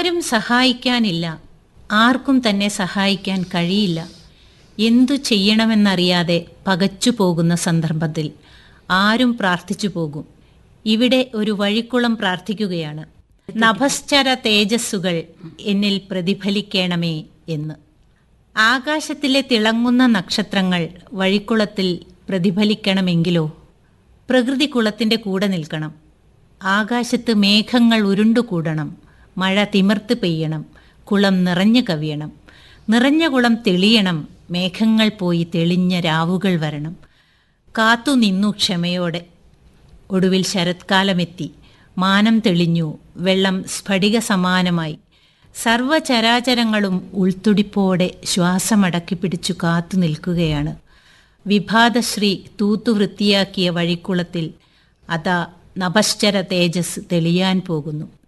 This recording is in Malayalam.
ആരും സഹായിക്കാനില്ല ആർക്കും തന്നെ സഹായിക്കാൻ കഴിയില്ല എന്തു ചെയ്യണമെന്നറിയാതെ പകച്ചു പോകുന്ന സന്ദർഭത്തിൽ ആരും പ്രാർത്ഥിച്ചു പോകും ഇവിടെ ഒരു വഴിക്കുളം പ്രാർത്ഥിക്കുകയാണ് നഭശ്ചര തേജസ്സുകൾ എന്നിൽ പ്രതിഫലിക്കണമേ എന്ന് ആകാശത്തിലെ തിളങ്ങുന്ന നക്ഷത്രങ്ങൾ വഴിക്കുളത്തിൽ പ്രതിഫലിക്കണമെങ്കിലോ പ്രകൃതി കുളത്തിൻ്റെ കൂടെ നിൽക്കണം ആകാശത്ത് മേഘങ്ങൾ ഉരുണ്ടുകൂടണം മഴ തിമിർത്ത് പെയ്യണം കുളം നിറഞ്ഞു കവിയണം നിറഞ്ഞ കുളം തെളിയണം മേഘങ്ങൾ പോയി തെളിഞ്ഞ രാവുകൾ വരണം കാത്തു നിന്നു ക്ഷമയോടെ ഒടുവിൽ ശരത്കാലമെത്തി മാനം തെളിഞ്ഞു വെള്ളം സ്ഫടിക സമാനമായി സർവചരാചരങ്ങളും ഉൾത്തുടിപ്പോടെ ശ്വാസമടക്കി പിടിച്ചു കാത്തു നിൽക്കുകയാണ് വിഭാതശ്രീ തൂത്തു വൃത്തിയാക്കിയ വഴിക്കുളത്തിൽ അതാ നഭശ്ചര തേജസ് തെളിയാൻ പോകുന്നു